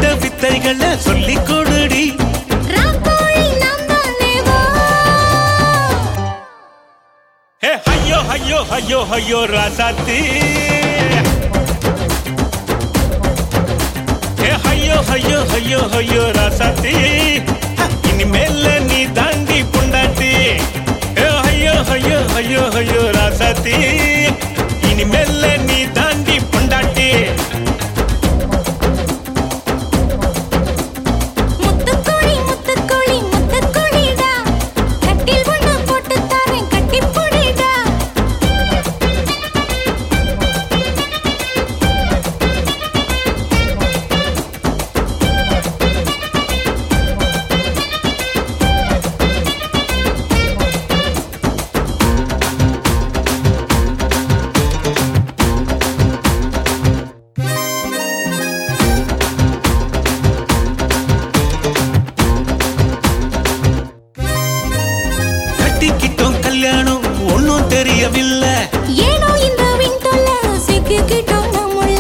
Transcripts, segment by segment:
வித்தைகளை சொல்லிக் கொடுடி ராக்கோழி நாம் தானே வா ஹே ஐயோ ஐயோ ஐயோ ஐயோ ராசாத்தி ஹே ஐயோ ஐயோ ஐயோ ஐயோ ராசாத்தி இனிமேல நீ தாண்டி பொண்டாட்டி ஹே ஐயோ ஐயோ ஐயோ ஐயோ ராசாத்தி இனிமேல நீ தாண்டி பொண்டாட்டி முத்துக்கோழி முத்துக்கோழி முத்துக்கோழிடா கட்டில் ஒண்ணு போட்டு தாரேன் கட்டி போடிடா கட்டிக்கிட்டோம் கல்யாணம் ஒன்னும் தெரியவில்லை ஏனோ இந்த விண்டோல சிக்கிக்கிட்டோம் நம்முள்ள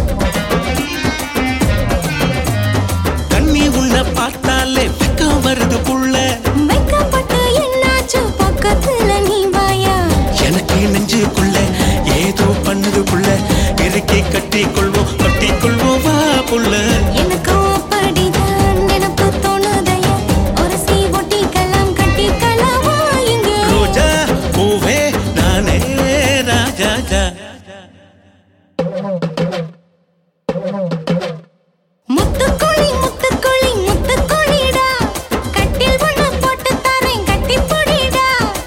கண்ணி உன்னை பார்த்தாலே வெக்கம் வருது புள்ள வெக்கப்பட்டு என்னாச்சு பக்கத்துல நீ வாயா எனக்கு நெஞ்சுக்குள்ள ஏதோ பண்ணுது புள்ள இறுக்கி கட்டி கொள்வோம் கட்டி கொள்வோம் வா புள்ள எனக்கும் அப்படிதான் நினப்பு தோணுதையா ஒரு சீ ஒட்டிக்கலாம் கட்டிக்கலாம் வா இங்க ரோஜா பூவே நானே ராஜாஜா முத்துக்கோழி முத்துக்கோழி முத்துக்கோழிடா கட்டில் ஒண்ணு போட்டு தாரேன் கட்டி போடிடா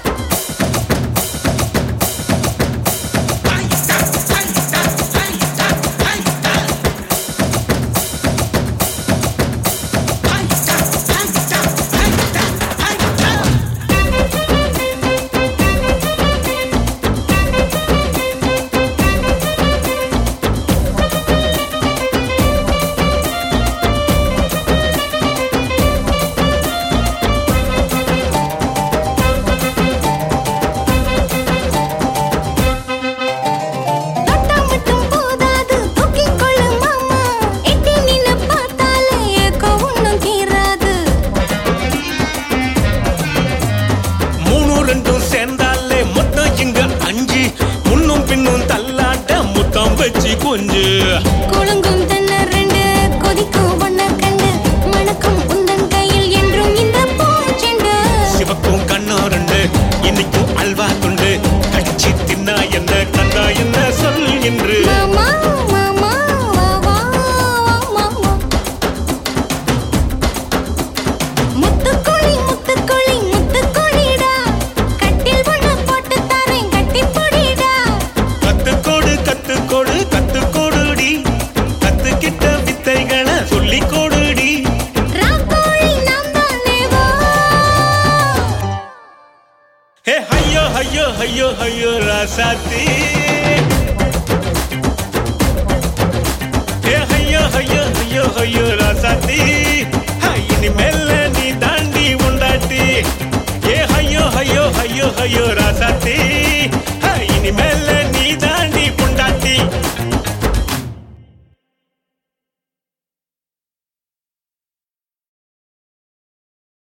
தொட்டா மட்டும் போதாது தூக்கிக் கொள்ளு மாமா எட்டி நின்னு பார்த்தாலே ஏக்கோ ஒண்ணும் தீராது மூணு ரெண்டும் சேர்ந்தாலே மொத்தம் இங்க அஞ்சு முன்னும் பின்னும் தள்ளாட்ட முத்தம் வச்சு கொஞ்சு குலுங்கும் தென்ன ரெண்டு கொதிக்கும் ஒன்ன கண்டு மணக்கும் உந்தன் கையில் என்றும் இந்த பூச்செண்டு சிவக்கும் கண்ணம் ரெண்டு இன்னைக்கும் அல்வா துண்டு கடிச்சு தின்னா என்ன கண்டா என்ன சொல் என்று மாமா மாமா வா வா வா மாமா முத்துக்கோழி முத்துக்கோழி முத்துக்கோழிடா கட்டில் ஒண்ணு போட்டு தாரேன் கட்டி போடிடா கத்துக்கோடு கத்துக்கோடு கத்துக்கோடுடி கத்துக்கிட்ட வித்தைகளை சொல்லி கொடுடி ராக்கோழி நாம் தானே வா ஹே ஐயோ ஐயோ ஐயோ ஐயோ ராசாத்தி ஹே ஐயோ ஐயோ ஐயோ ஐயோ ராசாத்தி